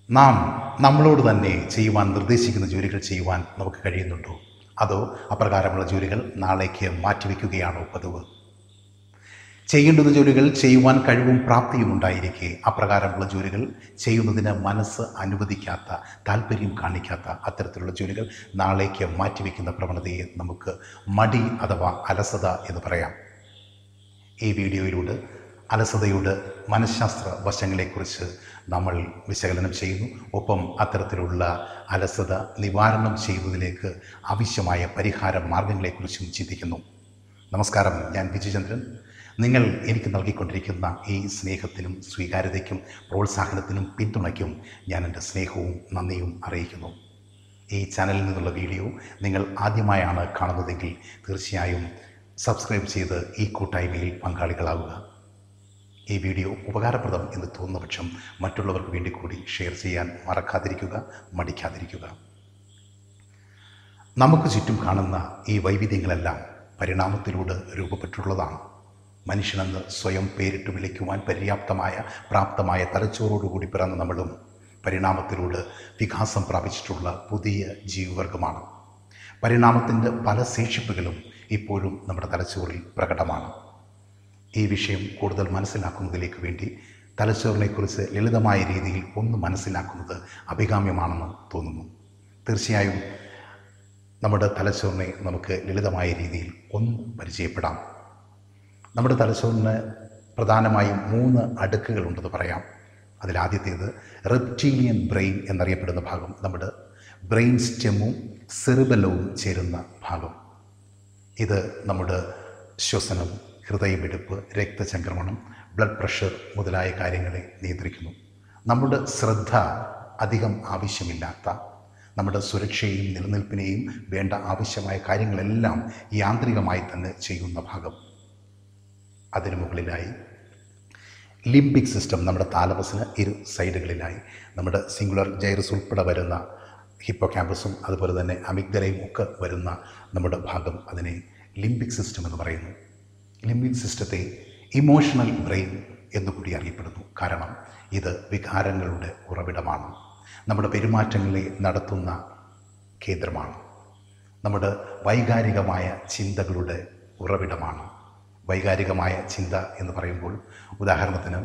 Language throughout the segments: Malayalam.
നാം നമ്മളോട് തന്നെ ചെയ്യുവാൻ നിർദ്ദേശിക്കുന്ന ജോലികൾ ചെയ്യുവാൻ നമുക്ക് കഴിയുന്നുണ്ടോ അതോ അപ്രകാരമുള്ള ജോലികൾ നാളേക്ക് മാറ്റിവെക്കുകയാണോ പതിവ് ചെയ്യേണ്ടുന്ന ജോലികൾ ചെയ്യുവാൻ കഴിവും പ്രാപ്തിയും ഉണ്ടായിരിക്കെ അപ്രകാരമുള്ള ജോലികൾ ചെയ്യുന്നതിന് മനസ്സ് അനുവദിക്കാത്ത താല്പര്യം കാണിക്കാത്ത അത്തരത്തിലുള്ള ജോലികൾ നാളേക്ക് മാറ്റിവെക്കുന്ന പ്രവണതയെ നമുക്ക് മടി അഥവാ അലസത എന്ന് പറയാം ഈ വീഡിയോയിലൂടെ അലസതയുടെ മനഃശാസ്ത്ര വശങ്ങളെക്കുറിച്ച് നമ്മൾ വിശകലനം ചെയ്യുന്നു ഒപ്പം അത്തരത്തിലുള്ള അലസത നിവാരണം ചെയ്യുന്നതിലേക്ക് ആവശ്യമായ പരിഹാര മാർഗങ്ങളെക്കുറിച്ചും ചിന്തിക്കുന്നു നമസ്കാരം ഞാൻ വിജയചന്ദ്രൻ നിങ്ങൾ എനിക്ക് നൽകിക്കൊണ്ടിരിക്കുന്ന ഈ സ്നേഹത്തിനും സ്വീകാര്യതയ്ക്കും പ്രോത്സാഹനത്തിനും പിന്തുണയ്ക്കും ഞാൻ എൻ്റെ സ്നേഹവും നന്ദിയും അറിയിക്കുന്നു ഈ ചാനലിൽ നിന്നുള്ള വീഡിയോ നിങ്ങൾ ആദ്യമായാണ് കാണുന്നതെങ്കിൽ തീർച്ചയായും സബ്സ്ക്രൈബ് ചെയ്ത് ഈ കൂട്ടായ്മയിൽ പങ്കാളികളാവുക ഈ വീഡിയോ ഉപകാരപ്രദം എന്ന് തോന്നുന്ന പക്ഷം മറ്റുള്ളവർക്ക് വേണ്ടി കൂടി ഷെയർ ചെയ്യാൻ മറക്കാതിരിക്കുക മടിക്കാതിരിക്കുക നമുക്ക് ചുറ്റും കാണുന്ന ഈ വൈവിധ്യങ്ങളെല്ലാം പരിണാമത്തിലൂടെ രൂപപ്പെട്ടിട്ടുള്ളതാണ് മനുഷ്യനെന്ന് സ്വയം പേരിട്ട് വിളിക്കുവാൻ പര്യാപ്തമായ പ്രാപ്തമായ തലച്ചോറോടുകൂടി പിറന്ന നമ്മളും പരിണാമത്തിലൂടെ വികാസം പ്രാപിച്ചിട്ടുള്ള പുതിയ ജീവവർഗമാണ് പരിണാമത്തിൻ്റെ പല ശേഷിപ്പുകളും ഇപ്പോഴും നമ്മുടെ തലച്ചോറിൽ പ്രകടമാണ് ഈ വിഷയം കൂടുതൽ മനസ്സിലാക്കുന്നതിലേക്ക് വേണ്ടി തലച്ചോറിനെക്കുറിച്ച് ലളിതമായ രീതിയിൽ ഒന്ന് മനസ്സിലാക്കുന്നത് അഭികാമ്യമാണെന്ന് തോന്നുന്നു തീർച്ചയായും നമ്മുടെ തലച്ചോറിനെ നമുക്ക് ലളിതമായ രീതിയിൽ ഒന്ന് പരിചയപ്പെടാം നമ്മുടെ തലച്ചോറിന് പ്രധാനമായും മൂന്ന് അടുക്കുകളുണ്ടെന്ന് പറയാം അതിലാദ്യത്തേത് റെപ്റ്റീലിയൻ ബ്രെയിൻ എന്നറിയപ്പെടുന്ന ഭാഗം നമ്മുടെ ബ്രെയിൻ സ്റ്റെമ്മും സെറിബലവും ചേരുന്ന ഭാഗം ഇത് നമ്മുടെ ശ്വസനം ഹൃദയമിടിപ്പ് രക്തചംക്രമണം ബ്ലഡ് പ്രഷർ മുതലായ കാര്യങ്ങളെ നിയന്ത്രിക്കുന്നു നമ്മുടെ ശ്രദ്ധ അധികം ആവശ്യമില്ലാത്ത നമ്മുടെ സുരക്ഷയെയും നിലനിൽപ്പിനെയും വേണ്ട ആവശ്യമായ കാര്യങ്ങളെല്ലാം യാന്ത്രികമായി തന്നെ ചെയ്യുന്ന ഭാഗം അതിനു മുകളിലായി ലിംബിക് സിസ്റ്റം നമ്മുടെ താലമസിന് ഇരു സൈഡുകളിലായി നമ്മുടെ സിംഗുലർ ജൈറസ് ഉൾപ്പെടെ വരുന്ന ഹിപ്പോ ക്യാമ്പസും അതുപോലെ തന്നെ അമിഗ്ദലയും ഒക്കെ വരുന്ന നമ്മുടെ ഭാഗം അതിനെ ലിംബിക് സിസ്റ്റം എന്ന് പറയുന്നു ലിംബിക് സിസ്റ്റത്തെ ഇമോഷണൽ ബ്രെയിൻ എന്നുകൂടി അറിയപ്പെടുന്നു കാരണം ഇത് വികാരങ്ങളുടെ ഉറവിടമാണ് നമ്മുടെ പെരുമാറ്റങ്ങളെ നടത്തുന്ന കേന്ദ്രമാണ് നമ്മുടെ വൈകാരികമായ ചിന്തകളുടെ ഉറവിടമാണ് വൈകാരികമായ ചിന്ത എന്ന് പറയുമ്പോൾ ഉദാഹരണത്തിന്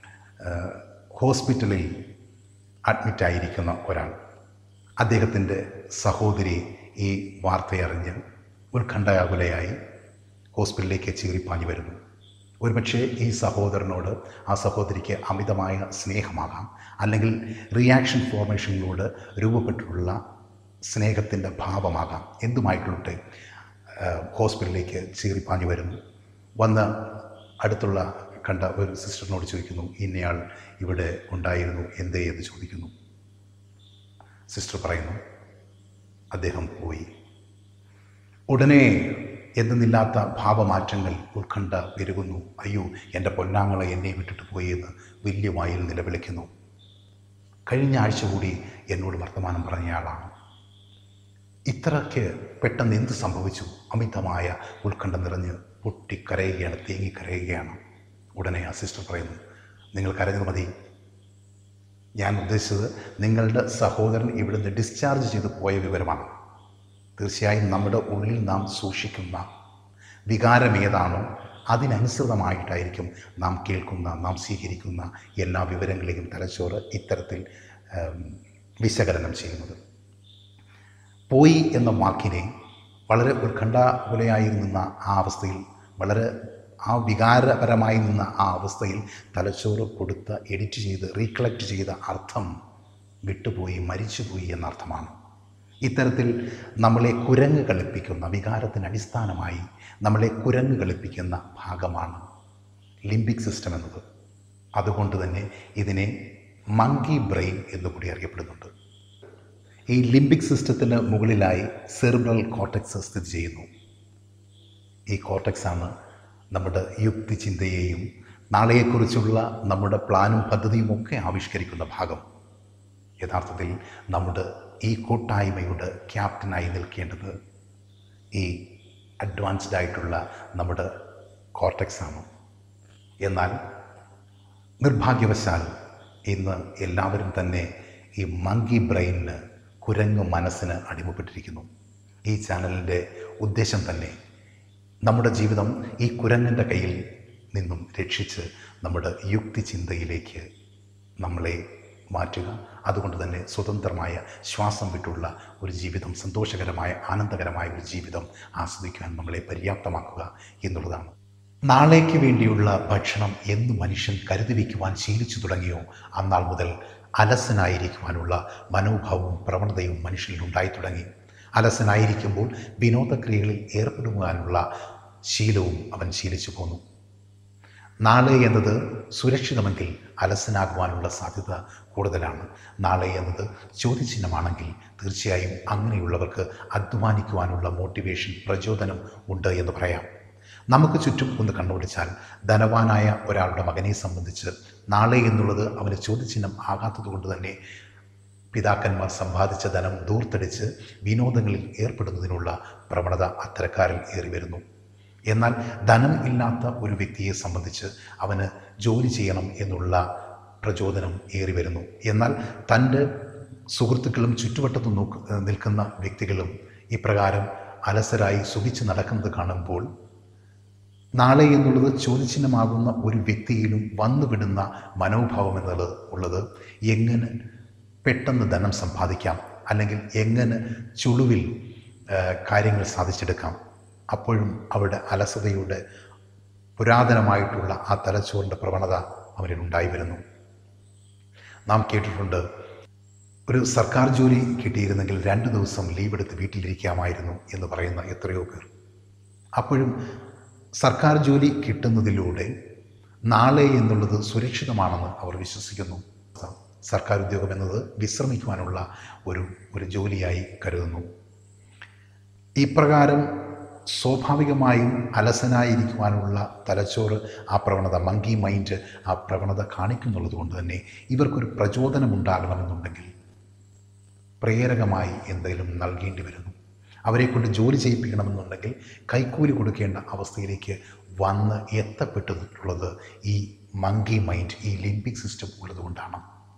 ഹോസ്പിറ്റലിൽ അഡ്മിറ്റായിരിക്കുന്ന ഒരാൾ അദ്ദേഹത്തിൻ്റെ സഹോദരി ഈ വാർത്തയറിഞ്ഞ് ഉത്കണ്ഠാകുലയായി ഹോസ്പിറ്റലിലേക്ക് ചീറിപ്പാഞ്ഞു വരുന്നു ഒരുപക്ഷെ ഈ സഹോദരനോട് ആ സഹോദരിക്ക് അമിതമായ സ്നേഹമാകാം അല്ലെങ്കിൽ റിയാക്ഷൻ ഫോർമേഷനിലൂടെ രൂപപ്പെട്ടിട്ടുള്ള സ്നേഹത്തിൻ്റെ ഭാവമാകാം എന്തുമായിക്കൊള്ളട്ടെ ഹോസ്പിറ്റലിലേക്ക് ചീറിപ്പാഞ്ഞു വരുന്നു വന്ന് അടുത്തുള്ള കണ്ട ഒരു സിസ്റ്ററിനോട് ചോദിക്കുന്നു ഇന്നയാൾ ഇവിടെ ഉണ്ടായിരുന്നു എന്തേ എന്ന് ചോദിക്കുന്നു സിസ്റ്റർ പറയുന്നു അദ്ദേഹം പോയി ഉടനെ എന്തെന്നില്ലാത്ത ഭാവമാറ്റങ്ങൾ ഉത്കണ്ഠ പെരുകുന്നു അയ്യോ എൻ്റെ പൊന്നാങ്ങളെ എന്നെ വിട്ടിട്ട് പോയി എന്ന് വലിയ വായിൽ നിലവിളിക്കുന്നു കഴിഞ്ഞ ആഴ്ച കൂടി എന്നോട് വർത്തമാനം പറഞ്ഞയാളാണ് ഇത്രയ്ക്ക് പെട്ടെന്ന് എന്ത് സംഭവിച്ചു അമിതമായ ഉത്കണ്ഠ നിറഞ്ഞ് പൊട്ടിക്കരയുകയാണ് തേങ്ങിക്കരയുകയാണ് ഉടനെ ആ സിസ്റ്റർ പറയുന്നു നിങ്ങൾ കരഞ്ഞത് മതി ഞാൻ ഉദ്ദേശിച്ചത് നിങ്ങളുടെ സഹോദരൻ ഇവിടുന്ന് ഡിസ്ചാർജ് ചെയ്ത് പോയ വിവരമാണ് തീർച്ചയായും നമ്മുടെ ഉള്ളിൽ നാം സൂക്ഷിക്കുന്ന വികാരം ഏതാണോ അതിനനുസൃതമായിട്ടായിരിക്കും നാം കേൾക്കുന്ന നാം സ്വീകരിക്കുന്ന എല്ലാ വിവരങ്ങളെയും തലച്ചോറ് ഇത്തരത്തിൽ വിശകലനം ചെയ്യുന്നത് പോയി എന്ന വാക്കിനെ വളരെ ഉത്കണ്ഠാകുലയായി നിന്ന ആ അവസ്ഥയിൽ വളരെ ആ വികാരപരമായി നിന്ന ആ അവസ്ഥയിൽ തലച്ചോറ് കൊടുത്ത എഡിറ്റ് ചെയ്ത് റീകളക്ട് ചെയ്ത അർത്ഥം വിട്ടുപോയി മരിച്ചുപോയി എന്നർത്ഥമാണ് ഇത്തരത്തിൽ നമ്മളെ കുരങ്ങ് കളിപ്പിക്കുന്ന വികാരത്തിന് അടിസ്ഥാനമായി നമ്മളെ കുരങ്ങ് കളിപ്പിക്കുന്ന ഭാഗമാണ് ലിംബിക് സിസ്റ്റം എന്നത് അതുകൊണ്ട് തന്നെ ഇതിനെ മങ്കി ബ്രെയിൻ എന്നുകൂടി അറിയപ്പെടുന്നുണ്ട് ഈ ലിംബിക് സിസ്റ്റത്തിന് മുകളിലായി സെറിബ്രൽ കോർട്ടക്സ് സ്ഥിതി ചെയ്യുന്നു ഈ കോർട്ടക്സാണ് നമ്മുടെ യുക്തി ചിന്തയെയും നാളെയെക്കുറിച്ചുള്ള നമ്മുടെ പ്ലാനും പദ്ധതിയും ഒക്കെ ആവിഷ്കരിക്കുന്ന ഭാഗം യഥാർത്ഥത്തിൽ നമ്മുടെ ഈ കൂട്ടായ്മയുടെ ക്യാപ്റ്റനായി നിൽക്കേണ്ടത് ഈ അഡ്വാൻസ്ഡ് ആയിട്ടുള്ള നമ്മുടെ കോർട്ടക്സ് ആണ് എന്നാൽ നിർഭാഗ്യവശാൽ ഇന്ന് എല്ലാവരും തന്നെ ഈ മങ്കി ബ്രെയിനിന് കുരങ്ങ് മനസ്സിന് അടിമപ്പെട്ടിരിക്കുന്നു ഈ ചാനലിൻ്റെ ഉദ്ദേശം തന്നെ നമ്മുടെ ജീവിതം ഈ കുരങ്ങൻ്റെ കയ്യിൽ നിന്നും രക്ഷിച്ച് നമ്മുടെ യുക്തി ചിന്തയിലേക്ക് നമ്മളെ മാറ്റുക അതുകൊണ്ട് തന്നെ സ്വതന്ത്രമായ ശ്വാസം വിട്ടുള്ള ഒരു ജീവിതം സന്തോഷകരമായ ആനന്ദകരമായ ഒരു ജീവിതം ആസ്വദിക്കുവാൻ നമ്മളെ പര്യാപ്തമാക്കുക എന്നുള്ളതാണ് നാളേക്ക് വേണ്ടിയുള്ള ഭക്ഷണം എന്ന് മനുഷ്യൻ കരുതി വയ്ക്കുവാൻ ശീലിച്ചു തുടങ്ങിയോ അന്നാൾ മുതൽ അലസനായിരിക്കുവാനുള്ള മനോഭാവവും പ്രവണതയും മനുഷ്യനിൽ ഉണ്ടായി തുടങ്ങി അലസനായിരിക്കുമ്പോൾ വിനോദക്രിയകളിൽ ഏർപ്പെടുവാനുള്ള ശീലവും അവൻ ശീലിച്ചു പോന്നു നാളെ എന്നത് സുരക്ഷിതമെങ്കിൽ അലസനാകുവാനുള്ള സാധ്യത കൂടുതലാണ് നാളെ എന്നത് ചോദ്യചിഹ്നമാണെങ്കിൽ തീർച്ചയായും അങ്ങനെയുള്ളവർക്ക് അധ്വാനിക്കുവാനുള്ള മോട്ടിവേഷൻ പ്രചോദനം ഉണ്ട് എന്ന് പറയാം നമുക്ക് ചുറ്റും ഒന്ന് കണ്ണോടിച്ചാൽ ധനവാനായ ഒരാളുടെ മകനെ സംബന്ധിച്ച് നാളെ എന്നുള്ളത് അവന് ചോദ്യചിഹ്നം ആകാത്തത് കൊണ്ട് തന്നെ പിതാക്കന്മാർ സമ്പാദിച്ച ധനം ദൂർത്തടിച്ച് വിനോദങ്ങളിൽ ഏർപ്പെടുന്നതിനുള്ള പ്രവണത അത്തരക്കാരിൽ ഏറി വരുന്നു എന്നാൽ ധനം ഇല്ലാത്ത ഒരു വ്യക്തിയെ സംബന്ധിച്ച് അവന് ജോലി ചെയ്യണം എന്നുള്ള പ്രചോദനം ഏറി വരുന്നു എന്നാൽ തൻ്റെ സുഹൃത്തുക്കളും ചുറ്റുവട്ടത്ത് നോക്ക് നിൽക്കുന്ന വ്യക്തികളും ഇപ്രകാരം അലസരായി സുഖിച്ച് നടക്കുന്നത് കാണുമ്പോൾ നാളെ എന്നുള്ളത് ചോദ്യചിഹ്നമാകുന്ന ഒരു വ്യക്തിയിലും വന്നുവിടുന്ന മനോഭാവം എന്നുള്ളത് ഉള്ളത് എങ്ങനെ പെട്ടെന്ന് ധനം സമ്പാദിക്കാം അല്ലെങ്കിൽ എങ്ങനെ ചുളുവിൽ ആ, കാര്യങ്ങൾ സാധിച്ചെടുക്കാം അപ്പോഴും അവരുടെ അലസതയുടെ പുരാതനമായിട്ടുള്ള ആ തലച്ചോറിൻ്റെ പ്രവണത അവരിൽ ഉണ്ടായി വരുന്നു നാം കേട്ടിട്ടുണ്ട് ഒരു സർക്കാർ ജോലി കിട്ടിയിരുന്നെങ്കിൽ രണ്ട് ദിവസം ലീവ് എടുത്ത് വീട്ടിലിരിക്കാമായിരുന്നു എന്ന് പറയുന്ന എത്രയോ പേർ അപ്പോഴും സർക്കാർ ജോലി കിട്ടുന്നതിലൂടെ നാളെ എന്നുള്ളത് സുരക്ഷിതമാണെന്ന് അവർ വിശ്വസിക്കുന്നു സർക്കാർ ഉദ്യോഗം എന്നത് വിശ്രമിക്കുവാനുള്ള ഒരു ഒരു ജോലിയായി കരുതുന്നു ഇപ്രകാരം സ്വാഭാവികമായും അലസനായിരിക്കുവാനുള്ള തലച്ചോറ് ആ പ്രവണത മങ്കി മൈൻഡ് ആ പ്രവണത കാണിക്കുന്നുള്ളത് കൊണ്ട് തന്നെ ഇവർക്കൊരു പ്രചോദനം ഉണ്ടാകണമെന്നുണ്ടെങ്കിൽ പ്രേരകമായി എന്തെങ്കിലും നൽകേണ്ടി വരുന്നു അവരെ കൊണ്ട് ജോലി ചെയ്യിപ്പിക്കണമെന്നുണ്ടെങ്കിൽ കൈക്കൂലി കൊടുക്കേണ്ട അവസ്ഥയിലേക്ക് വന്ന് എത്തപ്പെട്ടിട്ടുള്ളത് ഈ മങ്കി മൈൻഡ് ഈ ലിംബിക് സിസ്റ്റം ഉള്ളതുകൊണ്ടാണ്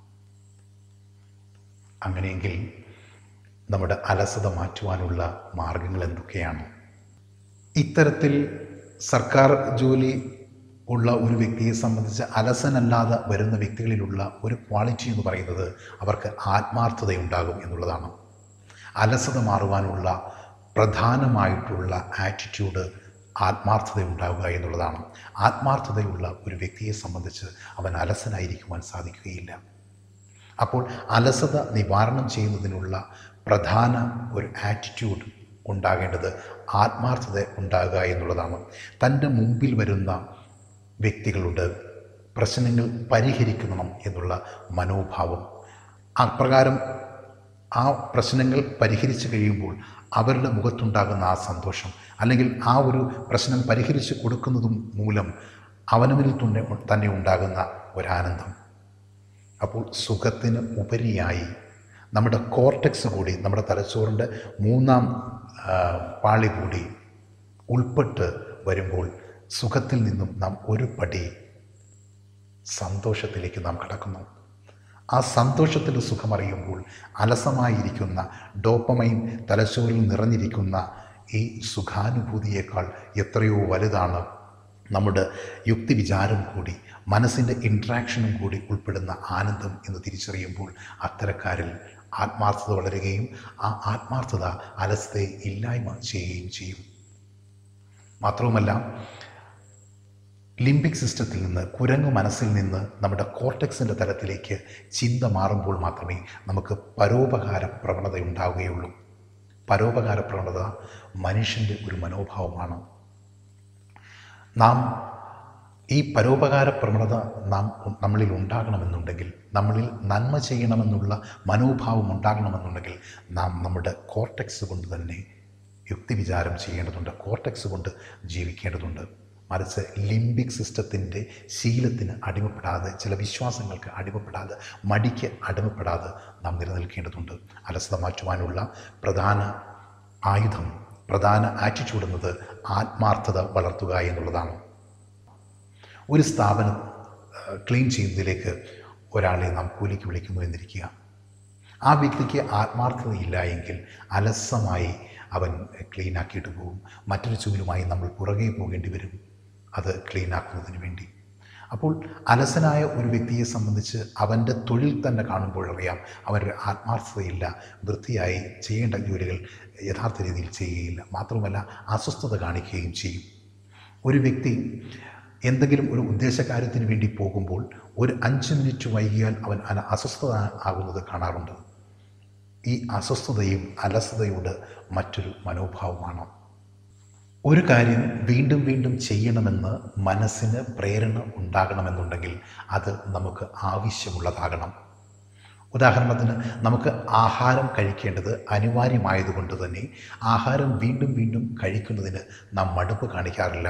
അങ്ങനെയെങ്കിൽ നമ്മുടെ അലസത മാറ്റുവാനുള്ള മാർഗങ്ങൾ എന്തൊക്കെയാണ് ഇത്തരത്തിൽ സർക്കാർ ജോലി ഉള്ള ഒരു വ്യക്തിയെ സംബന്ധിച്ച് അലസനല്ലാതെ വരുന്ന വ്യക്തികളിലുള്ള ഒരു ക്വാളിറ്റി എന്ന് പറയുന്നത് അവർക്ക് ആത്മാർത്ഥതയുണ്ടാകും എന്നുള്ളതാണ് അലസത മാറുവാനുള്ള പ്രധാനമായിട്ടുള്ള ആറ്റിറ്റ്യൂഡ് ആത്മാർത്ഥത ഉണ്ടാവുക എന്നുള്ളതാണ് ആത്മാർത്ഥതയുള്ള ഒരു വ്യക്തിയെ സംബന്ധിച്ച് അവൻ അലസനായിരിക്കുവാൻ സാധിക്കുകയില്ല അപ്പോൾ അലസത നിവാരണം ചെയ്യുന്നതിനുള്ള പ്രധാന ഒരു ആറ്റിറ്റ്യൂഡ് ഉണ്ടാകേണ്ടത് ആത്മാർത്ഥത ഉണ്ടാകുക എന്നുള്ളതാണ് തൻ്റെ മുമ്പിൽ വരുന്ന വ്യക്തികളുടെ പ്രശ്നങ്ങൾ പരിഹരിക്കണം എന്നുള്ള മനോഭാവം അപ്രകാരം ആ പ്രശ്നങ്ങൾ പരിഹരിച്ചു കഴിയുമ്പോൾ അവരുടെ മുഖത്തുണ്ടാകുന്ന ആ സന്തോഷം അല്ലെങ്കിൽ ആ ഒരു പ്രശ്നം പരിഹരിച്ച് കൊടുക്കുന്നതും മൂലം അവനവനിൽ തന്നെ തന്നെ ഉണ്ടാകുന്ന ഒരാനന്ദം അപ്പോൾ സുഖത്തിന് ഉപരിയായി നമ്മുടെ കോർട്ടെക്സ് കൂടി നമ്മുടെ തലച്ചോറിൻ്റെ മൂന്നാം ആ, പാളി കൂടി ഉൾപ്പെട്ട് വരുമ്പോൾ സുഖത്തിൽ നിന്നും നാം ഒരു പടി സന്തോഷത്തിലേക്ക് നാം കടക്കുന്നു ആ സന്തോഷത്തിൻ്റെ സുഖമറിയുമ്പോൾ അലസമായിരിക്കുന്ന ഡോപ്പമൈൻ തലച്ചോറിൽ നിറഞ്ഞിരിക്കുന്ന ഈ സുഖാനുഭൂതിയേക്കാൾ എത്രയോ വലുതാണ് നമ്മുടെ യുക്തി വിചാരം കൂടി മനസ്സിൻ്റെ ഇൻട്രാക്ഷനും കൂടി ഉൾപ്പെടുന്ന ആനന്ദം എന്ന് തിരിച്ചറിയുമ്പോൾ അത്തരക്കാരിൽ ആത്മാർത്ഥത വളരുകയും ആ ആത്മാർത്ഥത അലസതയെ ഇല്ലായ്മ ചെയ്യുകയും ചെയ്യും മാത്രവുമല്ല ലിംബിക് സിസ്റ്റത്തിൽ നിന്ന് കുരങ്ങു മനസ്സിൽ നിന്ന് നമ്മുടെ കോർട്ടെക്സിൻ്റെ തലത്തിലേക്ക് ചിന്ത മാറുമ്പോൾ മാത്രമേ നമുക്ക് പരോപകാര പ്രവണത ഉണ്ടാവുകയുള്ളൂ പരോപകാര പ്രവണത മനുഷ്യൻ്റെ ഒരു മനോഭാവമാണ് നാം ഈ പരോപകാര പ്രവണത നാം നമ്മളിൽ ഉണ്ടാകണമെന്നുണ്ടെങ്കിൽ നമ്മളിൽ നന്മ ചെയ്യണമെന്നുള്ള മനോഭാവം ഉണ്ടാകണമെന്നുണ്ടെങ്കിൽ നാം നമ്മുടെ കോർട്ടെക്സ് കൊണ്ട് തന്നെ യുക്തി വിചാരം ചെയ്യേണ്ടതുണ്ട് കോർട്ടെക്സ് കൊണ്ട് ജീവിക്കേണ്ടതുണ്ട് മറിച്ച് ലിംബിക് സിസ്റ്റത്തിൻ്റെ ശീലത്തിന് അടിമപ്പെടാതെ ചില വിശ്വാസങ്ങൾക്ക് അടിമപ്പെടാതെ മടിക്ക് അടിമപ്പെടാതെ നാം നിലനിൽക്കേണ്ടതുണ്ട് അലസത മാറ്റുവാനുള്ള പ്രധാന ആയുധം പ്രധാന ആറ്റിറ്റ്യൂഡ് എന്നത് ആത്മാർത്ഥത വളർത്തുക എന്നുള്ളതാണ് ഒരു സ്ഥാപനം ആ, ക്ലീൻ ചെയ്യുന്നതിലേക്ക് ഒരാളെ നാം കൂലിക്ക് വിളിക്കുന്നു എന്നിരിക്കുക ആ വ്യക്തിക്ക് ആത്മാർത്ഥതയില്ല എങ്കിൽ അലസമായി അവൻ ക്ലീൻ ആക്കിയിട്ട് പോകും മറ്റൊരു ചൂലുമായി നമ്മൾ പുറകെ പോകേണ്ടി വരും അത് ക്ലീൻ ആക്കുന്നതിന് വേണ്ടി അപ്പോൾ അലസനായ ഒരു വ്യക്തിയെ സംബന്ധിച്ച് അവൻ്റെ തൊഴിൽ തന്നെ കാണുമ്പോഴറിയാം അവൻ്റെ ആത്മാർത്ഥതയില്ല വൃത്തിയായി ചെയ്യേണ്ട ജോലികൾ യഥാർത്ഥ രീതിയിൽ ചെയ്യുകയില്ല മാത്രമല്ല അസ്വസ്ഥത കാണിക്കുകയും ചെയ്യും ഒരു വ്യക്തി എന്തെങ്കിലും ഒരു ഉദ്ദേശകാര്യത്തിന് വേണ്ടി പോകുമ്പോൾ ഒരു അഞ്ച് മിനിറ്റ് വൈകിയാൽ അവൻ അന അസ്വസ്ഥത ആകുന്നത് കാണാറുണ്ട് ഈ അസ്വസ്ഥതയും അലസതയുടെ മറ്റൊരു മനോഭാവമാണ് ഒരു കാര്യം വീണ്ടും വീണ്ടും ചെയ്യണമെന്ന് മനസ്സിന് പ്രേരണ ഉണ്ടാകണമെന്നുണ്ടെങ്കിൽ അത് നമുക്ക് ആവശ്യമുള്ളതാകണം ഉദാഹരണത്തിന് നമുക്ക് ആഹാരം കഴിക്കേണ്ടത് അനിവാര്യമായതുകൊണ്ട് തന്നെ ആഹാരം വീണ്ടും വീണ്ടും കഴിക്കുന്നതിന് നാം മടുപ്പ് കാണിക്കാറില്ല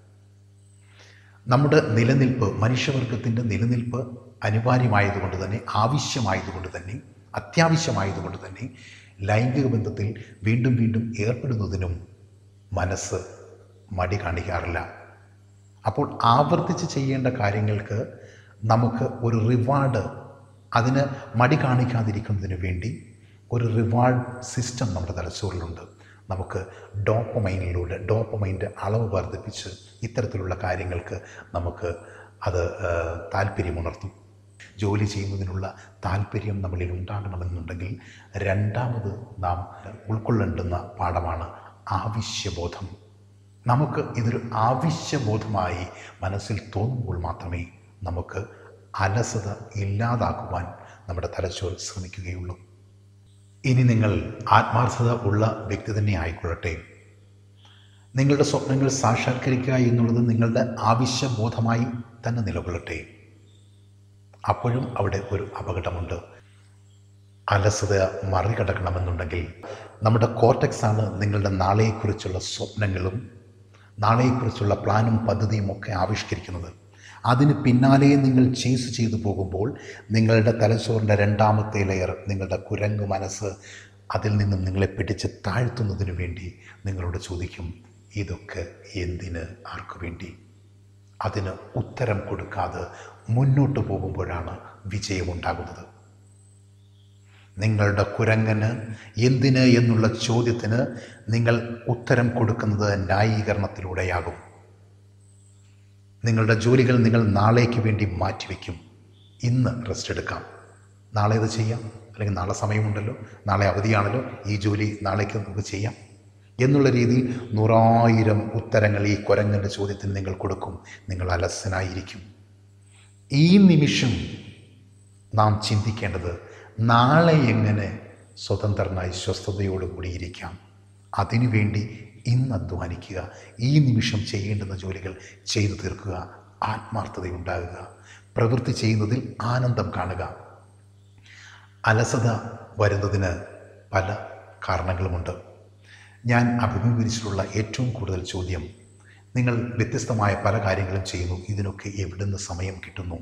നമ്മുടെ നിലനിൽപ്പ് മനുഷ്യവർഗത്തിൻ്റെ നിലനിൽപ്പ് അനിവാര്യമായതുകൊണ്ട് തന്നെ ആവശ്യമായതുകൊണ്ട് തന്നെ അത്യാവശ്യമായതുകൊണ്ട് തന്നെ ലൈംഗിക ബന്ധത്തിൽ വീണ്ടും വീണ്ടും ഏർപ്പെടുന്നതിനും മനസ്സ് മടി കാണിക്കാറില്ല അപ്പോൾ ആവർത്തിച്ച് ചെയ്യേണ്ട കാര്യങ്ങൾക്ക് നമുക്ക് ഒരു റിവാർഡ് അതിന് മടി കാണിക്കാതിരിക്കുന്നതിന് വേണ്ടി ഒരു റിവാർഡ് സിസ്റ്റം നമ്മുടെ തലച്ചോറിലുണ്ട് നമുക്ക് ഡോപ്പമൈനിലൂടെ ഡോപ്പമൈൻ്റെ അളവ് വർദ്ധിപ്പിച്ച് ഇത്തരത്തിലുള്ള കാര്യങ്ങൾക്ക് നമുക്ക് അത് ഏഹ്, താല്പര്യമുണർത്തും ജോലി ചെയ്യുന്നതിനുള്ള താല്പര്യം നമ്മളിൽ ഉണ്ടാകണമെന്നുണ്ടെങ്കിൽ രണ്ടാമത് നാം ഉൾക്കൊള്ളേണ്ടുന്ന പാഠമാണ് ആവശ്യബോധം നമുക്ക് ഇതൊരു ആവശ്യബോധമായി മനസ്സിൽ തോന്നുമ്പോൾ മാത്രമേ നമുക്ക് അലസത ഇല്ലാതാക്കുവാൻ നമ്മുടെ തലച്ചോർ ശ്രമിക്കുകയുള്ളൂ ഇനി നിങ്ങൾ ആത്മാർത്ഥത ഉള്ള വ്യക്തി തന്നെ ആയിക്കൊള്ളട്ടെ നിങ്ങളുടെ സ്വപ്നങ്ങൾ സാക്ഷാത്കരിക്കുക എന്നുള്ളത് നിങ്ങളുടെ ആവശ്യബോധമായി തന്നെ നിലകൊള്ളട്ടെ അപ്പോഴും അവിടെ ഒരു അപകടമുണ്ട് അലസത മറികടക്കണമെന്നുണ്ടെങ്കിൽ നമ്മുടെ കോർട്ടക്സ് ആണ് നിങ്ങളുടെ നാളെയെക്കുറിച്ചുള്ള സ്വപ്നങ്ങളും നാളെയെക്കുറിച്ചുള്ള പ്ലാനും പദ്ധതിയും ഒക്കെ ആവിഷ്കരിക്കുന്നത് അതിന് പിന്നാലെ നിങ്ങൾ ചേസ് ചെയ്തു പോകുമ്പോൾ നിങ്ങളുടെ തലച്ചോറിൻ്റെ രണ്ടാമത്തെ ലെയർ നിങ്ങളുടെ കുരങ്ങു മനസ്സ് അതിൽ നിന്നും നിങ്ങളെ പിടിച്ച് താഴ്ത്തുന്നതിന് വേണ്ടി നിങ്ങളോട് ചോദിക്കും ഇതൊക്കെ എന്തിന് ആർക്കു വേണ്ടി അതിന് ഉത്തരം കൊടുക്കാതെ മുന്നോട്ട് പോകുമ്പോഴാണ് വിജയമുണ്ടാകുന്നത് നിങ്ങളുടെ കുരങ്ങന് എന്തിന് എന്നുള്ള ചോദ്യത്തിന് നിങ്ങൾ ഉത്തരം കൊടുക്കുന്നത് ന്യായീകരണത്തിലൂടെയാകും നിങ്ങളുടെ ജോലികൾ നിങ്ങൾ നാളേക്ക് വേണ്ടി മാറ്റിവെക്കും ഇന്ന് റെസ്റ്റ് എടുക്കാം നാളെ ഇത് ചെയ്യാം അല്ലെങ്കിൽ നാളെ സമയമുണ്ടല്ലോ നാളെ അവധിയാണല്ലോ ഈ ജോലി നാളേക്ക് നമുക്ക് ചെയ്യാം എന്നുള്ള രീതിയിൽ നൂറായിരം ഉത്തരങ്ങൾ ഈ കുരങ്ങൻ്റെ ചോദ്യത്തിന് നിങ്ങൾ കൊടുക്കും നിങ്ങൾ അലസനായിരിക്കും ഈ നിമിഷം നാം ചിന്തിക്കേണ്ടത് നാളെ എങ്ങനെ സ്വതന്ത്രനായി സ്വസ്ഥതയോടുകൂടി ഇരിക്കാം അതിനുവേണ്ടി ഇന്ന് അധ്വാനിക്കുക ഈ നിമിഷം ചെയ്യേണ്ടുന്ന ജോലികൾ ചെയ്തു തീർക്കുക ആത്മാർത്ഥതയുണ്ടാകുക പ്രവൃത്തി ചെയ്യുന്നതിൽ ആനന്ദം കാണുക അലസത വരുന്നതിന് പല കാരണങ്ങളുമുണ്ട് ഞാൻ അഭിമുഖീകരിച്ചിട്ടുള്ള ഏറ്റവും കൂടുതൽ ചോദ്യം നിങ്ങൾ വ്യത്യസ്തമായ പല കാര്യങ്ങളും ചെയ്യുന്നു ഇതിനൊക്കെ എവിടുന്ന് സമയം കിട്ടുന്നു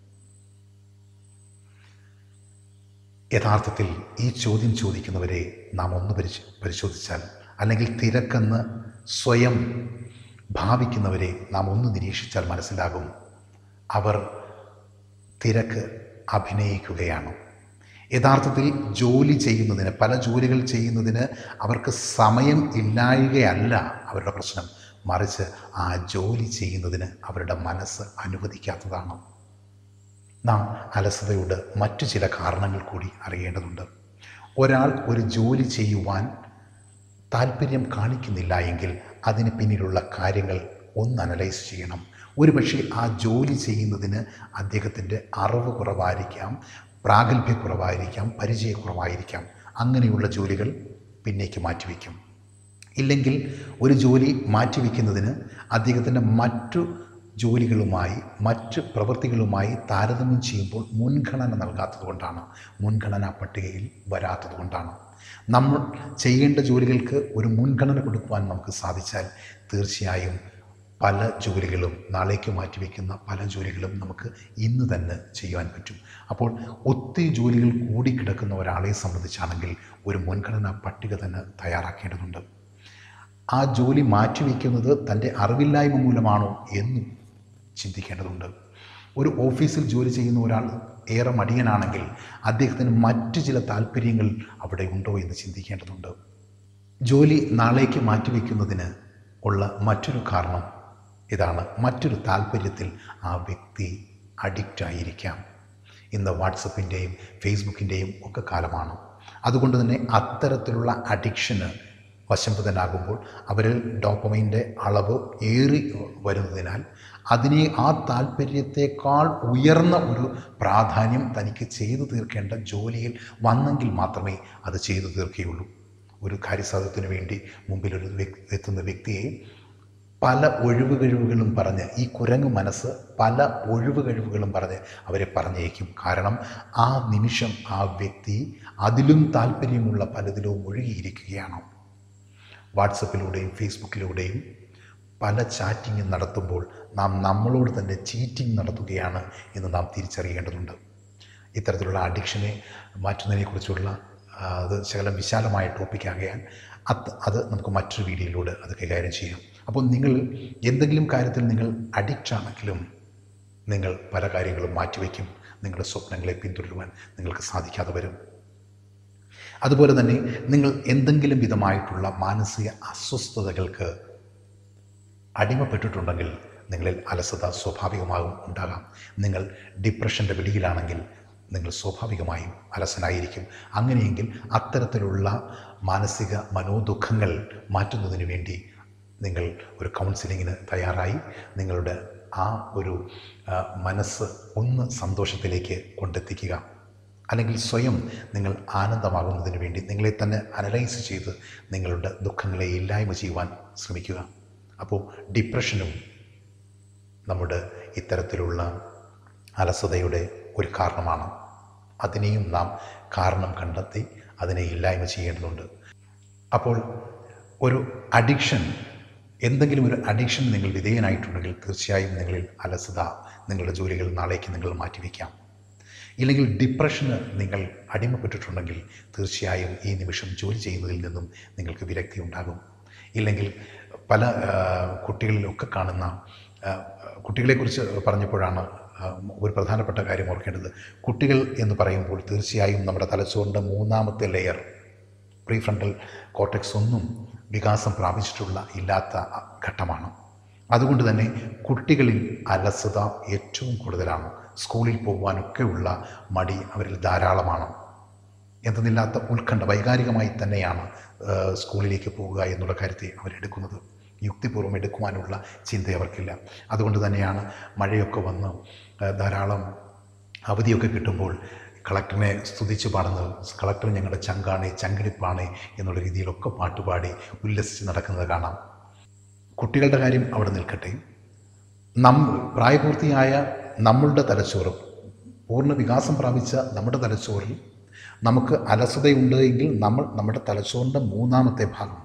യഥാർത്ഥത്തിൽ ഈ ചോദ്യം ചോദിക്കുന്നവരെ നാം ഒന്ന് പരിശോ പരിശോധിച്ചാൽ അല്ലെങ്കിൽ തിരക്കെന്ന് സ്വയം ഭാവിക്കുന്നവരെ നാം ഒന്ന് നിരീക്ഷിച്ചാൽ മനസ്സിലാകും അവർ തിരക്ക് അഭിനയിക്കുകയാണ് യഥാർത്ഥത്തിൽ ജോലി ചെയ്യുന്നതിന് പല ജോലികൾ ചെയ്യുന്നതിന് അവർക്ക് സമയം ഇല്ലായകയല്ല അവരുടെ പ്രശ്നം മറിച്ച് ആ ജോലി ചെയ്യുന്നതിന് അവരുടെ മനസ്സ് അനുവദിക്കാത്തതാണ് നാം അലസതയുടെ മറ്റു ചില കാരണങ്ങൾ കൂടി അറിയേണ്ടതുണ്ട് ഒരാൾ ഒരു ജോലി ചെയ്യുവാൻ താല്പര്യം കാണിക്കുന്നില്ല എങ്കിൽ അതിന് പിന്നിലുള്ള കാര്യങ്ങൾ ഒന്ന് അനലൈസ് ചെയ്യണം ഒരുപക്ഷെ ആ ജോലി ചെയ്യുന്നതിന് അദ്ദേഹത്തിൻ്റെ അറിവ് കുറവായിരിക്കാം പ്രാഗൽഭ്യക്കുറവായിരിക്കാം പരിചയക്കുറവായിരിക്കാം അങ്ങനെയുള്ള ജോലികൾ പിന്നേക്ക് മാറ്റിവെക്കും ഇല്ലെങ്കിൽ ഒരു ജോലി മാറ്റിവെക്കുന്നതിന് അദ്ദേഹത്തിൻ്റെ മറ്റു ജോലികളുമായി മറ്റ് പ്രവൃത്തികളുമായി താരതമ്യം ചെയ്യുമ്പോൾ മുൻഗണന നൽകാത്തതുകൊണ്ടാണ് മുൻഗണനാ പട്ടികയിൽ വരാത്തതുകൊണ്ടാണ് നമ്മൾ ചെയ്യേണ്ട ജോലികൾക്ക് ഒരു മുൻഗണന കൊടുക്കുവാൻ നമുക്ക് സാധിച്ചാൽ തീർച്ചയായും പല ജോലികളും നാളേക്ക് മാറ്റിവെക്കുന്ന പല ജോലികളും നമുക്ക് ഇന്ന് തന്നെ ചെയ്യുവാൻ പറ്റും അപ്പോൾ ഒത്തിരി ജോലികൾ കൂടിക്കിടക്കുന്ന ഒരാളെ സംബന്ധിച്ചാണെങ്കിൽ ഒരു മുൻഗണനാ പട്ടിക തന്നെ തയ്യാറാക്കേണ്ടതുണ്ട് ആ ജോലി മാറ്റിവെക്കുന്നത് തൻ്റെ അറിവില്ലായ്മ മൂലമാണോ എന്നും ചിന്തിക്കേണ്ടതുണ്ട് ഒരു ഓഫീസിൽ ജോലി ചെയ്യുന്ന ഒരാൾ ഏറെ മടിയനാണെങ്കിൽ അദ്ദേഹത്തിന് മറ്റു ചില താല്പര്യങ്ങൾ അവിടെ ഉണ്ടോ എന്ന് ചിന്തിക്കേണ്ടതുണ്ട് ജോലി നാളേക്ക് മാറ്റിവെക്കുന്നതിന് ഉള്ള മറ്റൊരു കാരണം ഇതാണ് മറ്റൊരു താല്പര്യത്തിൽ ആ വ്യക്തി അഡിക്റ്റ് ആയിരിക്കാം ഇന്ന് വാട്സപ്പിൻ്റെയും ഫേസ്ബുക്കിൻ്റെയും ഒക്കെ കാലമാണ് അതുകൊണ്ട് തന്നെ അത്തരത്തിലുള്ള അഡിക്ഷന് വശംവദനാകുമ്പോൾ അവരിൽ ഡോപ്പമൈൻ്റെ അളവ് ഏറി വരുന്നതിനാൽ അതിനെ ആ താല്പര്യത്തെക്കാൾ ഉയർന്ന ഒരു പ്രാധാന്യം തനിക്ക് ചെയ്തു തീർക്കേണ്ട ജോലിയിൽ വന്നെങ്കിൽ മാത്രമേ അത് ചെയ്തു തീർക്കുകയുള്ളൂ ഒരു കാര്യസാധ്യത്തിന് വേണ്ടി മുമ്പിൽ ഒരു വ്യക്- എത്തുന്ന വ്യക്തിയെ പല ഒഴിവ് കഴിവുകളും പറഞ്ഞ് ഈ കുരങ്ങ് മനസ്സ് പല ഒഴിവ് കഴിവുകളും പറഞ്ഞ് അവരെ പറഞ്ഞേക്കും കാരണം ആ നിമിഷം ആ വ്യക്തി അതിലും താല്പര്യമുള്ള പലതിലും മുഴുകിയിരിക്കുകയാണ് വാട്സപ്പിലൂടെയും ഫേസ്ബുക്കിലൂടെയും പല ചാറ്റിങ്ങും നടത്തുമ്പോൾ നാം നമ്മളോട് തന്നെ ചീറ്റിംഗ് നടത്തുകയാണ് എന്ന് നാം തിരിച്ചറിയേണ്ടതുണ്ട് ഇത്തരത്തിലുള്ള അഡിക്ഷനെ മാറ്റുന്നതിനെക്കുറിച്ചുള്ള ആ, അത് ശകലം വിശാലമായ ടോപ്പിക്കാകയാൽ അത് അത് നമുക്ക് മറ്റൊരു വീഡിയോയിലൂടെ അത് കൈകാര്യം ചെയ്യാം അപ്പോൾ നിങ്ങൾ എന്തെങ്കിലും കാര്യത്തിൽ നിങ്ങൾ അഡിക്റ്റ് ആണെങ്കിലും നിങ്ങൾ പല കാര്യങ്ങളും മാറ്റിവെക്കും നിങ്ങളുടെ സ്വപ്നങ്ങളെ പിന്തുടരുവാൻ നിങ്ങൾക്ക് സാധിക്കാതെ വരും അതുപോലെ തന്നെ നിങ്ങൾ എന്തെങ്കിലും വിധമായിട്ടുള്ള മാനസിക അസ്വസ്ഥതകൾക്ക് അടിമപ്പെട്ടിട്ടുണ്ടെങ്കിൽ നിങ്ങളിൽ അലസത സ്വാഭാവികമായും ഉണ്ടാകാം നിങ്ങൾ ഡിപ്രഷൻ്റെ പിടിയിലാണെങ്കിൽ നിങ്ങൾ സ്വാഭാവികമായും അലസനായിരിക്കും അങ്ങനെയെങ്കിൽ അത്തരത്തിലുള്ള മാനസിക മനോദുഃഖങ്ങൾ മാറ്റുന്നതിന് വേണ്ടി നിങ്ങൾ ഒരു കൗൺസിലിങ്ങിന് തയ്യാറായി നിങ്ങളുടെ ആ ഒരു ആ, മനസ്സ് ഒന്ന് സന്തോഷത്തിലേക്ക് കൊണ്ടെത്തിക്കുക അല്ലെങ്കിൽ സ്വയം നിങ്ങൾ ആനന്ദമാകുന്നതിന് വേണ്ടി നിങ്ങളെ തന്നെ അനലൈസ് ചെയ്ത് നിങ്ങളുടെ ദുഃഖങ്ങളെ ഇല്ലായ്മ ചെയ്യുവാൻ ശ്രമിക്കുക അപ്പോൾ ഡിപ്രഷനും നമ്മുടെ ഇത്തരത്തിലുള്ള അലസതയുടെ ഒരു കാരണമാണ് അതിനെയും നാം കാരണം കണ്ടെത്തി അതിനെ ഇല്ലായ്മ ചെയ്യേണ്ടതുണ്ട് അപ്പോൾ ഒരു അഡിക്ഷൻ എന്തെങ്കിലും ഒരു അഡിക്ഷൻ നിങ്ങൾ വിധേയനായിട്ടുണ്ടെങ്കിൽ തീർച്ചയായും നിങ്ങളിൽ അലസത നിങ്ങളുടെ ജോലികൾ നാളേക്ക് നിങ്ങൾ മാറ്റിവെക്കാം ഇല്ലെങ്കിൽ ഡിപ്രഷന് നിങ്ങൾ അടിമപ്പെട്ടിട്ടുണ്ടെങ്കിൽ തീർച്ചയായും ഈ നിമിഷം ജോലി ചെയ്യുന്നതിൽ നിന്നും നിങ്ങൾക്ക് വിരക്തി ഉണ്ടാകും ഇല്ലെങ്കിൽ പല ആ, കുട്ടികളിലൊക്കെ കാണുന്ന ആ, കുട്ടികളെക്കുറിച്ച് പറഞ്ഞപ്പോഴാണ് ആ, ഒരു പ്രധാനപ്പെട്ട കാര്യം ഓർക്കേണ്ടത് കുട്ടികൾ എന്ന് പറയുമ്പോൾ തീർച്ചയായും നമ്മുടെ തലച്ചോറിൻ്റെ മൂന്നാമത്തെ ലെയർ പ്രീ ഫ്രണ്ടൽ കോർട്ടെക്സ് ഒന്നും വികാസം പ്രാപിച്ചിട്ടുള്ള ഇല്ലാത്ത ഘട്ടമാണ് അതുകൊണ്ട് തന്നെ കുട്ടികളിൽ അലസത ഏറ്റവും കൂടുതലാണ് സ്കൂളിൽ പോകുവാനൊക്കെയുള്ള മടി അവരിൽ ധാരാളമാണ് എന്തെന്നില്ലാത്ത ഉത്കണ്ഠ വൈകാരികമായി തന്നെയാണ് ആ, സ്കൂളിലേക്ക് പോവുക എന്നുള്ള കാര്യത്തെ അവരെടുക്കുന്നത് യുക്തിപൂർവ്വം എടുക്കുവാനുള്ള ചിന്ത അവർക്കില്ല അതുകൊണ്ട് തന്നെയാണ് മഴയൊക്കെ വന്ന് ആ, ധാരാളം അവധിയൊക്കെ കിട്ടുമ്പോൾ കളക്ടറിനെ സ്തുതിച്ച് പാടുന്നത് കളക്ടർ ഞങ്ങളുടെ ചങ്കാണ് ചങ്കിടിപ്പാണ് എന്നുള്ള രീതിയിലൊക്കെ പാട്ടുപാടി ഉല്ലസിച്ച് നടക്കുന്നത് കാണാം കുട്ടികളുടെ കാര്യം അവിടെ നിൽക്കട്ടെ നം പ്രായപൂർത്തിയായ നമ്മളുടെ തലച്ചോറ് പൂർണ്ണ വികാസം പ്രാപിച്ച നമ്മുടെ തലച്ചോറിൽ നമുക്ക് അലസതയുണ്ട് എങ്കിൽ നമ്മൾ നമ്മുടെ തലച്ചോറിൻ്റെ മൂന്നാമത്തെ ഭാഗം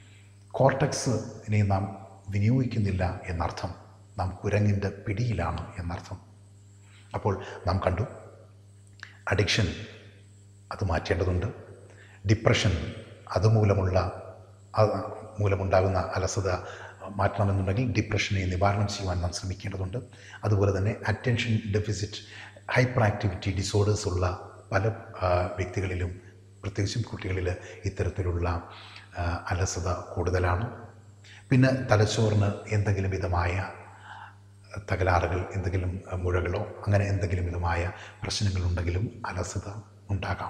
കോർട്ടക്സിനെ നാം വിനിയോഗിക്കുന്നില്ല എന്നർത്ഥം നാം കുരങ്ങിൻ്റെ പിടിയിലാണ് എന്നർത്ഥം അപ്പോൾ നാം കണ്ടു അഡിക്ഷൻ അത് മാറ്റേണ്ടതുണ്ട് ഡിപ്രഷൻ അതുമൂലമുള്ള അത് മൂലമുണ്ടാകുന്ന അലസത മാറ്റണമെന്നുണ്ടെങ്കിൽ ഡിപ്രഷനെ നിവാരണം ചെയ്യുവാൻ നാം ശ്രമിക്കേണ്ടതുണ്ട് അതുപോലെ തന്നെ attention deficit hyperactivity disorders ഉള്ള പല ആ, വ്യക്തികളിലും പ്രത്യേകിച്ചും കുട്ടികളിൽ ഇത്തരത്തിലുള്ള ആ, അലസത കൂടുതലാണ് പിന്നെ തലച്ചോറിന് എന്തെങ്കിലും വിധമായ തകരാറുകൾ എന്തെങ്കിലും അഹ്, മുഴകളോ അങ്ങനെ എന്തെങ്കിലും വിധമായ പ്രശ്നങ്ങളുണ്ടെങ്കിലും അലസത ഉണ്ടാകാം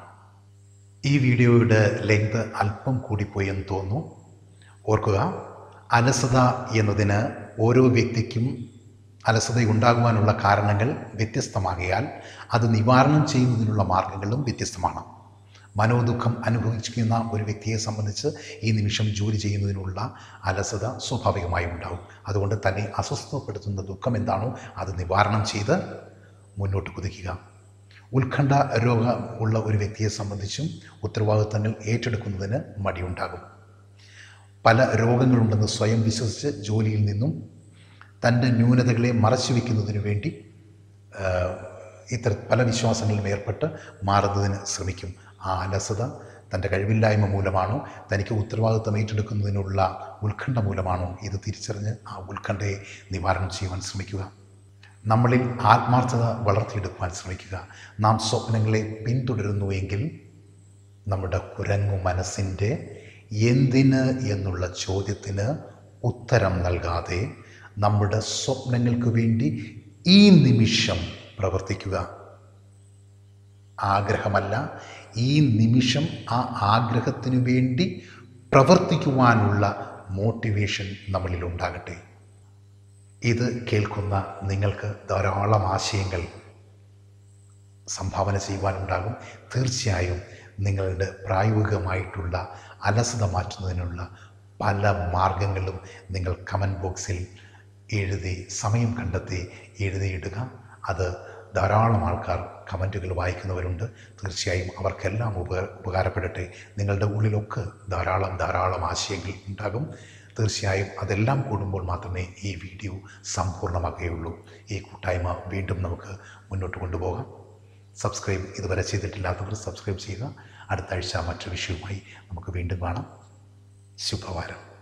ഈ വീഡിയോയുടെ ലെങ്ത് അല്പം കൂടിപ്പോയി എന്ന് തോന്നുന്നു ഓർക്കുക അലസത എന്നതിന് ഓരോ വ്യക്തിക്കും അലസത ഉണ്ടാകുവാനുള്ള കാരണങ്ങൾ വ്യത്യസ്തമാകിയാൽ അത് നിവാരണം ചെയ്യുന്നതിനുള്ള മാർഗങ്ങളും വ്യത്യസ്തമാണ് മനോദുഃഖം അനുഭവിക്കുന്ന ഒരു വ്യക്തിയെ സംബന്ധിച്ച് ഈ നിമിഷം ജോലി ചെയ്യുന്നതിനുള്ള അലസത സ്വാഭാവികമായും ഉണ്ടാവും അതുകൊണ്ട് തന്നെ അസ്വസ്ഥപ്പെടുത്തുന്ന ദുഃഖം എന്താണോ അത് നിവാരണം ചെയ്ത് മുന്നോട്ട് കുതിക്കുക ഉത്കണ്ഠ രോഗം ഉള്ള ഒരു വ്യക്തിയെ സംബന്ധിച്ചും ഉത്തരവാദിത്തങ്ങൾ ഏറ്റെടുക്കുന്നതിന് മടിയുണ്ടാകും പല രോഗങ്ങളുണ്ടെന്ന് സ്വയം വിശ്വസിച്ച് ജോലിയിൽ നിന്നും തൻ്റെ ന്യൂനതകളെ മറച്ചു വയ്ക്കുന്നതിന് വേണ്ടി ആഹ്, ഇത്തര പല വിശ്വാസങ്ങളിലും ഏർപ്പെട്ട് മാറുന്നതിന് ശ്രമിക്കും ആ അലസത തൻ്റെ കഴിവില്ലായ്മ മൂലമാണോ തനിക്ക് ഉത്തരവാദിത്തം ഏറ്റെടുക്കുന്നതിനുള്ള ഉത്കണ്ഠ മൂലമാണോ ഇത് തിരിച്ചറിഞ്ഞ് ആ ഉത്കണ്ഠയെ നിവാരണം ചെയ്യുവാൻ ശ്രമിക്കുക നമ്മളിൽ ആത്മാർത്ഥത വളർത്തിയെടുക്കുവാൻ ശ്രമിക്കുക നാം സ്വപ്നങ്ങളെ പിന്തുടരുന്നുവെങ്കിൽ നമ്മുടെ കുരങ്ങു മനസ്സിൻ്റെ എന്തിന് എന്നുള്ള ചോദ്യത്തിന് ഉത്തരം നൽകാതെ നമ്മുടെ സ്വപ്നങ്ങൾക്ക് വേണ്ടി ഈ നിമിഷം പ്രവർത്തിക്കുക ആഗ്രഹമല്ല ഈ നിമിഷം ആ ആഗ്രഹത്തിനു വേണ്ടി പ്രവർത്തിക്കുവാനുള്ള മോട്ടിവേഷൻ നമ്മളിൽ ഉണ്ടാകട്ടെ ഇത് കേൾക്കുന്ന നിങ്ങൾക്ക് ധാരാളം ആശയങ്ങൾ സംഭാവന ചെയ്യുവാനുണ്ടാകും തീർച്ചയായും നിങ്ങളുടെ പ്രായോഗികമായിട്ടുള്ള അലസത മാറ്റുന്നതിനുള്ള പല മാർഗങ്ങളും നിങ്ങൾ കമൻറ്റ് ബോക്സിൽ എഴുതി സമയം കണ്ടെത്തി എഴുതിയിടുക അത് ധാരാളം ആൾക്കാർ കമൻറ്റുകൾ വായിക്കുന്നവരുണ്ട് തീർച്ചയായും അവർക്കെല്ലാം ഉപ ഉപകാരപ്പെടട്ടെ നിങ്ങളുടെ ഉള്ളിലൊക്കെ ധാരാളം ധാരാളം ആശയങ്ങൾ ഉണ്ടാകും തീർച്ചയായും അതെല്ലാം കൂടുമ്പോൾ മാത്രമേ ഈ വീഡിയോ സമ്പൂർണ്ണമാകുകയുള്ളൂ ഈ കൂട്ടായ്മ വീണ്ടും നമുക്ക് മുന്നോട്ട് കൊണ്ടുപോകാം സബ്സ്ക്രൈബ് ഇതുവരെ ചെയ്തിട്ടില്ലാത്തവർ സബ്സ്ക്രൈബ് ചെയ്യുക അടുത്ത ആഴ്ച മറ്റൊരു വിഷയവുമായി നമുക്ക് വീണ്ടും കാണാം ശുഭവാരം